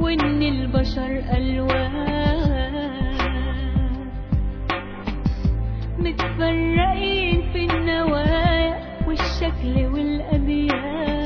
وإن البشر ألوان متفرقين في النوايا والشكل والأديان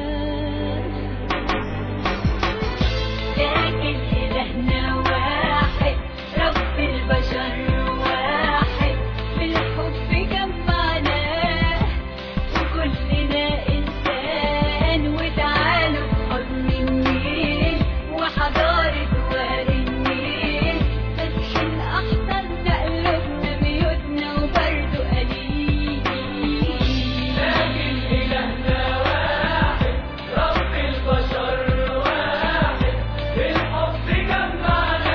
لكن إلهنا واحد رب البشر واحد بالحب جمعنا وكلنا إنسان وتعالوا بحضن النيل وحضارة وادي النيل فاتحين أحضاننا قلوبنا بيوتنا وبرضه قليل لكن إلهنا واحد رب البشر واحد بالحب جمعنا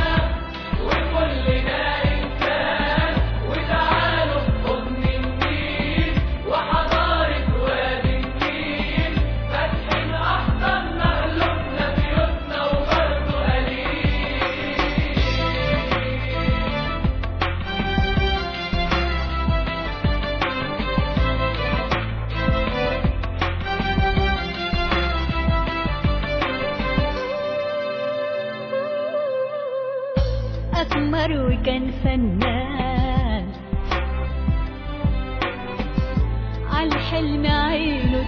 وكلنا إنسان وتعالوا بحضن النيل وحضارة وادي النيل فاتحين أحضاننا قلوبنا بيوتنا وبرضه قليل أسمر وكان فنان عالحلم عينه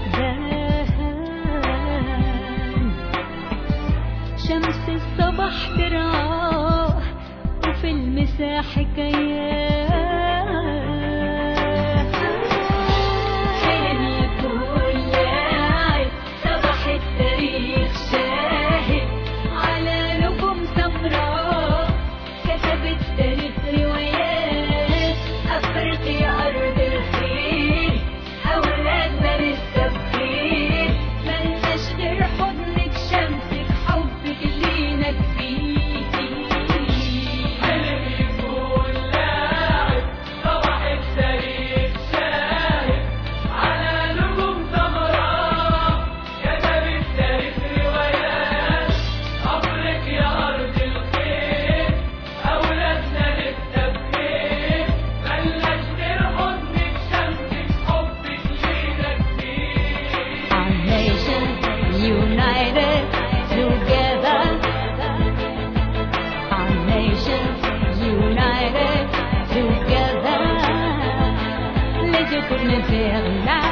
تبان شمس الصبح ترعاه وفي المساء حكايات حلم يكون لاعب صباح التاريخ شاهد على نجوم سمراء كتب التاريخ روايات أفريقيا أرض الخير أولادنا لسه بخير ملناش غير حضنك شمسك حبك لينا كبير حلم يكون لاعب صباح التاريخ شاهد على نجوم سمراء كتب التاريخ روايات أفريقيا أرض الخير أولادنا لسه بخير ملناش غير حضنك شمسك حبك لينا كتير Our nation united together. Our nation united together. Les yeux tournés vers la